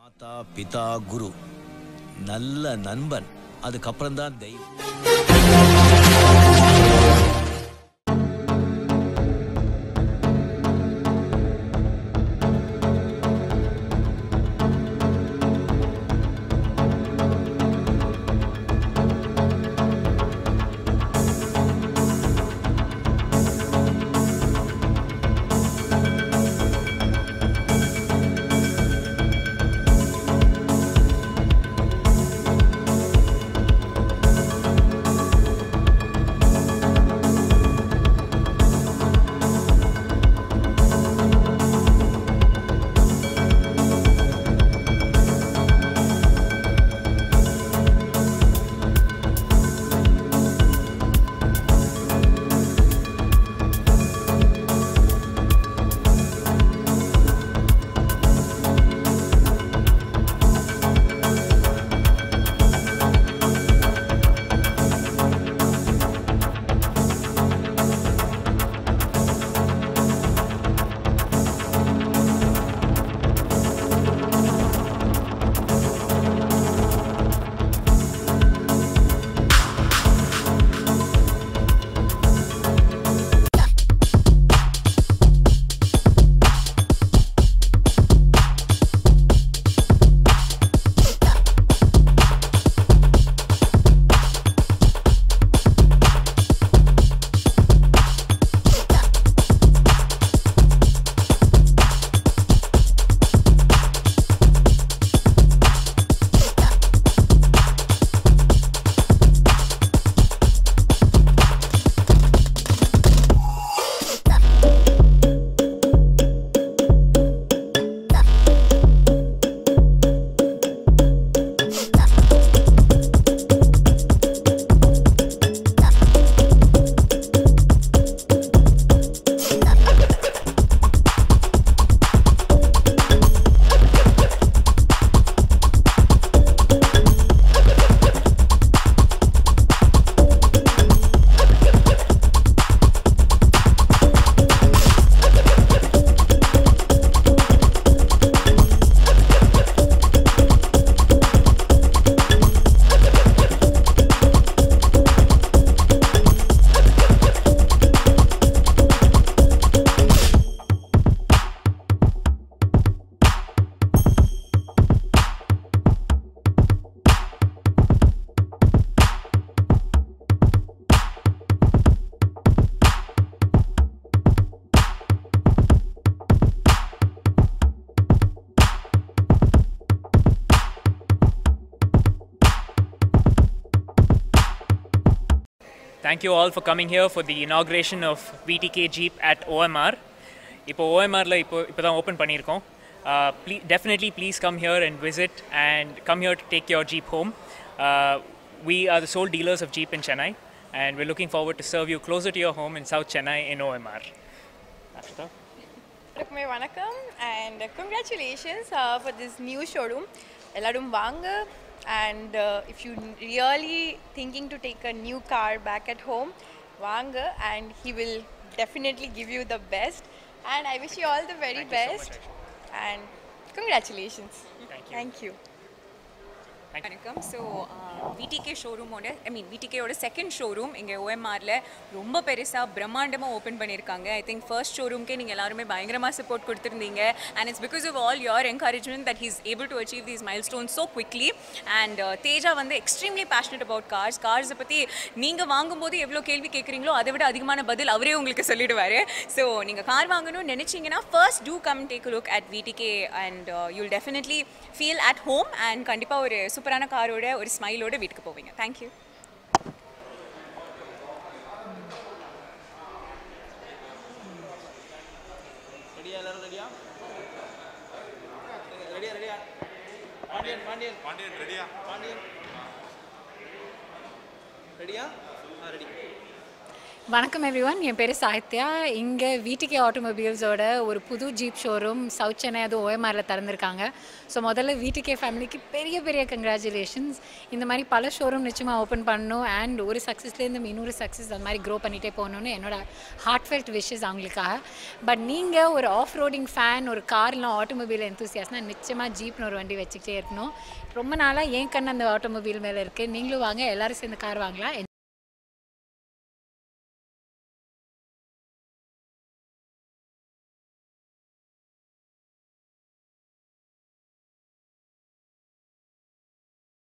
மாதா பிதா குரு நல்ல நண்பன் அதுக்கப்புறம் தான் தெய்வம் Thank you all for coming here for the inauguration of VTK Jeep at OMR. இப்போ ஓஎம்ஆரில் இப்போ இப்போ தான் ஓப்பன் பண்ணியிருக்கோம் ப்ளீ definitely please come here and visit and come here to take your jeep home we are the sole dealers of Jeep in Chennai and we're looking forward to serve you closer to your home in South Chennai in OMR. Ashita? எல்லாருக்குமே வணக்கம் and congratulations for this new showroom எல்லாரும் வாங்க and if you really thinking to take a new car back at home வாங்க and he will definitely give you the best and I wish you all the very best and congratulations thank you வணக்கம் so VDK ஷோரூமோட I mean விடிகேயோட second showroom இங்கே ஓஎம்ஆரில் ரொம்ப பெருசாக பிரம்மாண்டமாக open பண்ணியிருக்காங்க ஐ திங்க் ஃபர்ஸ்ட் ஷோரூம்க்கே நீங்கள் எல்லாருமே பயங்கரமாக சப்போர்ட் கொடுத்துருந்தீங்க and it's because of all your encouragement that he's able to achieve these milestone so quickly and Teja வந்து எக்ஸ்ட்ரீம்லி பேஷனட் அபவுட் கார்ஸ் கார்ஸை பற்றி நீங்கள் வாங்கும்போது எவ்வளோ கேள்வி கேட்குறீங்களோ அதை விட அதிகமான பதில் அவரே உங்களுக்கு சொல்லிடுவார் ஸோ நீங்கள் கார் வாங்கணும்னு நினச்சிங்கன்னா first to come take look at VDK and you'll definitely feel at home and கண்டிப்பாக ஒரு சூப்பரான காரோட ஒரு ஸ்மைலோட வீட்டுக்கு போவீங்க தேங்க்யூ ரெடியா எல்லாரும் ரெடியா ரெடியா ரெடியா பாண்டியன் பாண்டியன் பாண்டியன் ரெடியா பாண்டியன் ரெடியா ஆ ரெடி வணக்கம் எவ்ரிவன் என் பேர் சாகித்யா இங்கே விடிகே ஆட்டோமொபைல்ஸோட ஒரு புது ஜீப் ஷோரூம் சவுத் சென்னை அது ஓஎம்ஆரில் திறந்திருக்காங்க ஸோ முதல்ல விடிகே ஃபேமிலிக்கு பெரிய பெரிய கங்க்ராச்சுலேஷன்ஸ் இந்த மாதிரி பல ஷோரூம் நிச்சயமாக ஓப்பன் பண்ணணும் அண்ட் ஒரு சக்ஸஸ்லேருந்து இன்னொரு சக்ஸஸ் அந்த மாதிரி க்ரோ பண்ணிகிட்டே போகணுன்னு என்னோட ஹார்ட்ஃபெல்ட் விஷஸ் அவங்களுக்காக பட் நீங்கள் ஒரு ஆஃப் ரோடிங் ஃபேன் ஒரு கார்லாம் ஆட்டோமொபைல் எந்தூசியாஸ்னா நிச்சயமாக ஜீப்னு ஒரு வண்டி வச்சுக்கிட்டே இருக்கணும் ரொம்ப நாளாக என் கண் அந்த ஆட்டோமொபைல் மேலே இருக்குது நீங்களும் வாங்க எல்லாரும் சேர்ந்து கார் வாங்கலாம்